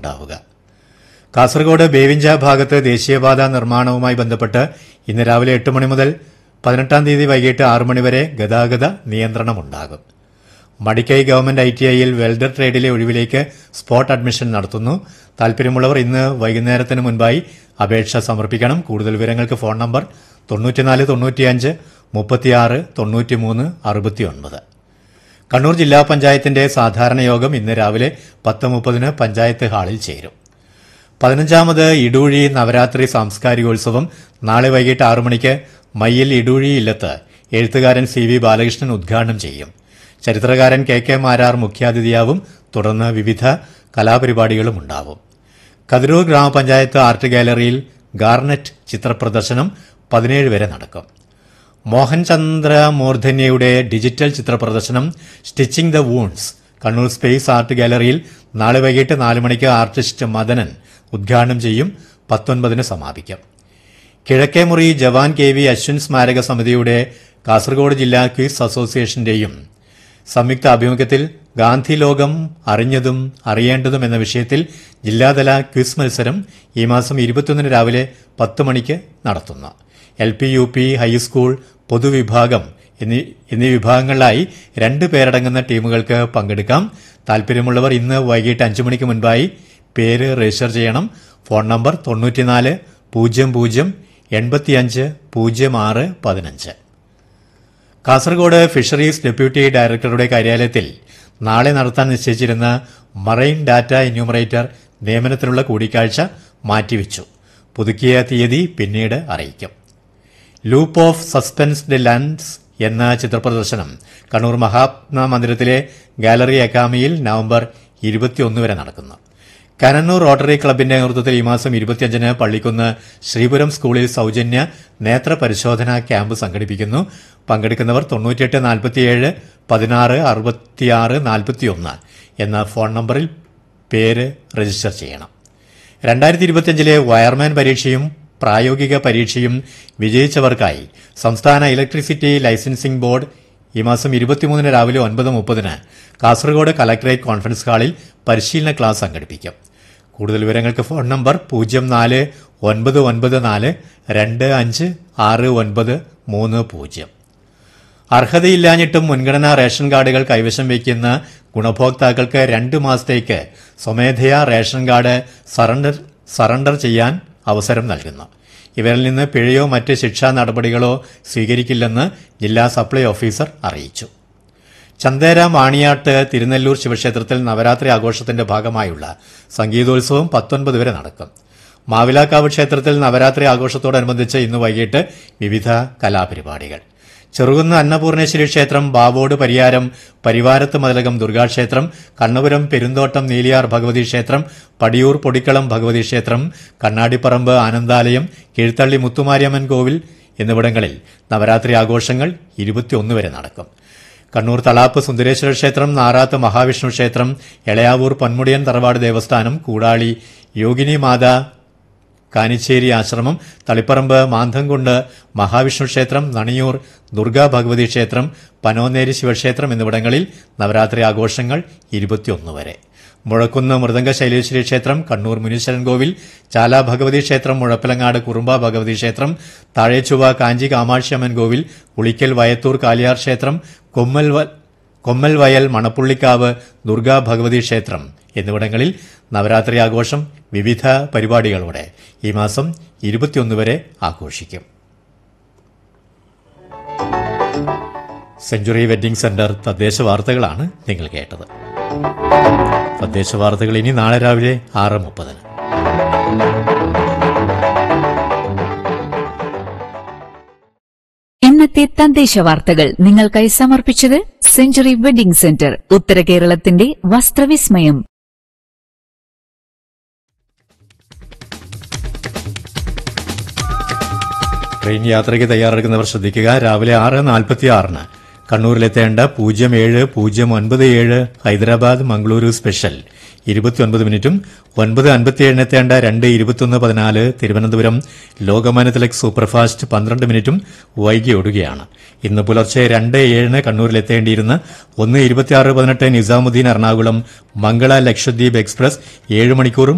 ഉണ്ടാവുക കാസർഗോഡ് ബേവിഞ്ച ഭാഗത്ത് ദേശീയപാത നിർമ്മാണവുമായി ബന്ധപ്പെട്ട് ഇന്ന് രാവിലെ എട്ട് മണി മുതൽ പതിനെട്ടാം തീയതി വൈകിട്ട് ആറ് മണിവരെ ഗതാഗത നിയന്ത്രണമുണ്ടാകും മടിക്കൈ ഗവൺമെന്റ് ഐ ടി ഐയിൽ വെൽഡർ ട്രേഡിലെ ഒഴിവിലേക്ക് സ്പോട്ട് അഡ്മിഷൻ നടത്തുന്നു താൽപര്യമുള്ളവർ ഇന്ന് വൈകുന്നേരത്തിന് മുൻപായി അപേക്ഷ സമർപ്പിക്കണം കൂടുതൽ വിവരങ്ങൾക്ക് ഫോൺ നമ്പർ തൊണ്ണൂറ്റിനാല് തൊണ്ണൂറ്റിയഞ്ച് മുപ്പത്തിയാറ് തൊണ്ണൂറ്റിമൂന്ന് അറുപത്തിയൊൻപത് കണ്ണൂർ ജില്ലാ പഞ്ചായത്തിന്റെ സാധാരണ യോഗം ഇന്ന് രാവിലെ പത്ത് മുപ്പതിന് പഞ്ചായത്ത് ഹാളിൽ ചേരും പതിനഞ്ചാമത് ഇടൂഴി നവരാത്രി സാംസ്കാരികോത്സവം നാളെ വൈകിട്ട് ആറു മണിക്ക് മയ്യിൽ ഇടൂഴി ഇല്ലത്ത് എഴുത്തുകാരൻ സി വി ബാലകൃഷ്ണൻ ഉദ്ഘാടനം ചെയ്യും ചരിത്രകാരൻ കെ കെ മാരാർ മുഖ്യാതിഥിയാവും തുടർന്ന് വിവിധ കലാപരിപാടികളും ഉണ്ടാവും കതിരൂർ ഗ്രാമപഞ്ചായത്ത് ആർട്ട് ഗാലറിയിൽ ഗാർനെറ്റ് ചിത്രപ്രദർശനം പതിനേഴ് വരെ നടക്കും മോഹൻചന്ദ്ര മൂർധന്യയുടെ ഡിജിറ്റൽ ചിത്രപ്രദർശനം stitching the wounds Kannur space art ഗാലറിയിൽ നാളെ വൈകിട്ട് നാല് മണിക്ക് ആർട്ടിസ്റ്റ് മദനൻ ഉദ്ഘാടനം ചെയ്യും പത്തൊൻപതിന് സമാപിക്കും കിഴക്കേമുറി ജവാൻ കെ വി അശ്വിൻ സ്മാരക സമിതിയുടെ കാസർഗോഡ് ജില്ലാ ക്വിസ് അസോസിയേഷന്റെയും സംയുക്ത ആഭിമുഖ്യത്തിൽ ഗാന്ധി ലോകം അറിഞ്ഞതും അറിയേണ്ടതും എന്ന വിഷയത്തിൽ ജില്ലാതല ക്വിസ് മത്സരം ഈ മാസം ഇരുപത്തിയൊന്നിന് രാവിലെ പത്ത് മണിക്ക് നടത്തുന്നു L P U P high school പൊതുവിഭാഗം എന്നീ എന്നീ വിഭാഗങ്ങളിലായി രണ്ട് പേരടങ്ങുന്ന ടീമുകൾക്ക് പങ്കെടുക്കാം താൽപര്യമുള്ളവർ ഇന്ന് വൈകിട്ട് അഞ്ചു മണിക്ക് മുൻപായി പേര് രജിസ്റ്റർ ചെയ്യണം ഫോൺ നമ്പർ തൊണ്ണൂറ്റിനാല് പൂജ്യം പൂജ്യം എൺപത്തിയഞ്ച് പൂജ്യം ആറ് പതിനഞ്ച് കാസർഗോഡ് ഫിഷറീസ് ഡെപ്യൂട്ടി ഡയറക്ടറുടെ കാര്യാലയത്തിൽ നാളെ നടത്താൻ നിശ്ചയിച്ചിരുന്ന മറൈൻ ഡാറ്റ എന്യൂമറേറ്റർ നിയമനത്തിനുള്ള കൂടിക്കാഴ്ച മാറ്റിവെച്ചു പുതുക്കിയ തീയതി പിന്നീട് അറിയിക്കും ലൂപ്പ് ഓഫ് സസ്പെൻസ്ഡ് ലാൻഡ്സ് എന്ന ചിത്രപ്രദർശനം കണ്ണൂർ മഹാത്മാ മന്ദിരത്തിലെ ഗാലറി അക്കാമിയിൽ നവംബർ ഇരുപത്തിയൊന്ന് വരെ നടക്കുന്നു കനന്നൂർ റോട്ടറി ക്ലബിന്റെ നേതൃത്വത്തിൽ ഈ മാസം ഇരുപത്തിയഞ്ചിന് പള്ളിക്കുന്ന് ശ്രീപുരം സ്കൂളിൽ സൌജന്യ നേത്ര പരിശോധനാ ക്യാമ്പ് സംഘടിപ്പിക്കുന്നു പങ്കെടുക്കുന്നവർ തൊണ്ണൂറ്റിയെട്ട് നാൽപ്പത്തിയേഴ് പതിനാറ് അറുപത്തിയാറ് നാൽപ്പത്തിയൊന്ന് എന്ന ഫോൺ നമ്പറിൽ പേര് രജിസ്റ്റർ ചെയ്യണം രണ്ടായിരത്തി ഇരുപത്തിയഞ്ചിലെ വയർമാൻ പരീക്ഷയും പ്രായോഗിക പരീക്ഷയും വിജയിച്ചവർക്കായി സംസ്ഥാന ഇലക്ട്രിസിറ്റി ലൈസൻസിംഗ് ബോർഡ് ഈ മാസം ഇരുപത്തിമൂന്നിന് രാവിലെ ഒൻപത് മുപ്പതിന് കാസർഗോഡ് കലക്ടറേറ്റ് കോൺഫറൻസ് ഹാളിൽ പരിശീലന ക്ലാസ് സംഘടിപ്പിക്കും കൂടുതൽ വിവരങ്ങൾക്ക് ഫോൺ നമ്പർ പൂജ്യം നാല് ഒൻപത് ഒൻപത് നാല് രണ്ട് അഞ്ച് ആറ് ഒൻപത് മൂന്ന് പൂജ്യം അർഹതയില്ലാഞ്ഞിട്ടും മുൻഗണനാ റേഷൻ കാർഡുകൾ കൈവശം വയ്ക്കുന്ന ഗുണഭോക്താക്കൾക്ക് രണ്ട് മാസത്തേക്ക് സ്വമേധയാ റേഷൻ കാർഡ് സറണ്ടർ സറണ്ടർ ചെയ്യാൻ അവസരം നൽകുന്നു ഇവരിൽ നിന്ന് പിഴയോ മറ്റ് ശിക്ഷാ നടപടികളോ സ്വീകരിക്കില്ലെന്ന് ജില്ലാ സപ്ലൈ ഓഫീസർ അറിയിച്ചു ചന്ദേര മാണിയാട്ട് തിരുനെല്ലൂർ ശിവക്ഷേത്രത്തിൽ നവരാത്രി ആഘോഷത്തിന്റെ ഭാഗമായുള്ള സംഗീതോത്സവം പത്തൊൻപത് വരെ നടക്കും മാവിലാക്കാവ് ക്ഷേത്രത്തിൽ നവരാത്രി ആഘോഷത്തോടനുബന്ധിച്ച് ഇന്ന് വൈകിട്ട് വിവിധ കലാപരിപാടികൾ ചെറുകുന്ന് അന്നപൂർണേശ്വരി ക്ഷേത്രം ബാവോട് പരിയാരം പരിവാരത്ത് മതിലകം ദുർഗാക്ഷേത്രം കണ്ണപുരം പെരുന്തോട്ടം നീലിയാർ ഭഗവതി ക്ഷേത്രം പടിയൂർ പൊടിക്കളം ഭഗവതി ക്ഷേത്രം കണ്ണാടിപ്പറമ്പ് ആനന്ദാലയം കീഴ്ത്തള്ളി മുത്തുമാരിയമ്മൻ കോവിൽ എന്നിവിടങ്ങളിൽ നവരാത്രി ആഘോഷങ്ങൾ ഇരുപത്തിയൊന്ന് വരെ നടക്കും കണ്ണൂർ തളാപ്പ് സുന്ദരേശ്വര ക്ഷേത്രം നാറാത്ത് മഹാവിഷ്ണു ക്ഷേത്രം എളയാവൂർ പൊന്മുടിയൻ തറവാട് ദേവസ്ഥാനം കൂടാളി യോഗിനി മാതാ കാനിച്ചേരി ആശ്രമം തളിപ്പറമ്പ് മാന്തംകുണ്ട് മഹാവിഷ്ണു ക്ഷേത്രം നണിയൂർ ദുർഗാ ഭഗവതി ക്ഷേത്രം പനോന്നേരി ശിവക്ഷേത്രം എന്നിവിടങ്ങളിൽ നവരാത്രി ആഘോഷങ്ങൾ ഇരുപത്തിയൊന്ന് വരെ മുഴക്കുന്ന് മൃദംഗ ശൈലേശ്വരി ക്ഷേത്രം കണ്ണൂർ മുനീശ്വരൻ കോവിൽ ചാല ഭഗവതി ക്ഷേത്രം മുഴപ്പിലങ്ങാട് കുറുമ്പ ഭഗവതി ക്ഷേത്രം താഴേച്ചുവ കാഞ്ചി കാമാക്ഷിയമ്മൻ കോവിൽ ഉളിക്കൽ വയത്തൂർ കാലിയാർ ക്ഷേത്രം കൊമ്മൽ കൊമ്മൽ വയൽ മണപ്പുള്ളിക്കാവ് ദുർഗാ ഭഗവതി ക്ഷേത്രം എന്നിവിടങ്ങളിൽ നവരാത്രി ആഘോഷം വിവിധ പരിപാടികളോടെ ഈ മാസം ഇരുപത്തിയൊന്ന് വരെ ആഘോഷിക്കും സെഞ്ചുറി വെഡ്ഡിംഗ് സെന്റർ തദ്ദേശ വാർത്തകളാണ് നിങ്ങൾ കേട്ടത് തദ്ദേശ വാർത്തകൾ ഇനി നാളെ രാവിലെ ആറ് മുപ്പതിന് ഇന്നത്തെ തദ്ദേശ വാർത്തകൾ നിങ്ങൾക്കായി സമർപ്പിച്ചത് സെഞ്ചുറി വെഡിംഗ് സെന്റർ ഉത്തര കേരളത്തിന്റെ വസ്ത്രവിസ്മയം ട്രെയിൻ യാത്രയ്ക്ക് തയ്യാറെടുക്കുന്നവർ ശ്രദ്ധിക്കുക രാവിലെ ആറ് നാൽപ്പത്തി ആറിന് കണ്ണൂരിലെത്തേണ്ട പൂജ്യം ഏഴ് പൂജ്യം ഒൻപത് ഏഴ് ഹൈദരാബാദ് മംഗളൂരു സ്പെഷ്യൽ ഇരുപത്തിയൊൻപത് മിനിറ്റും ഒൻപത് അൻപത്തിയേഴിന് എത്തേണ്ട രണ്ട് ഇരുപത്തിയൊന്ന് പതിനാല് തിരുവനന്തപുരം ലോകമാന്യ തിലക് സൂപ്പർഫാസ്റ്റ് പന്ത്രണ്ട് മിനിറ്റും വൈകി ഓടുകയാണ് ഇന്ന് പുലർച്ചെ രണ്ട് ഏഴിന് കണ്ണൂരിലെത്തേണ്ടിയിരുന്ന ഒന്ന് ഇരുപത്തിയാറ് പതിനെട്ട് നിസാമുദ്ദീൻ എറണാകുളം മംഗള ലക്ഷദ്വീപ് എക്സ്പ്രസ് ഏഴ് മണിക്കൂറും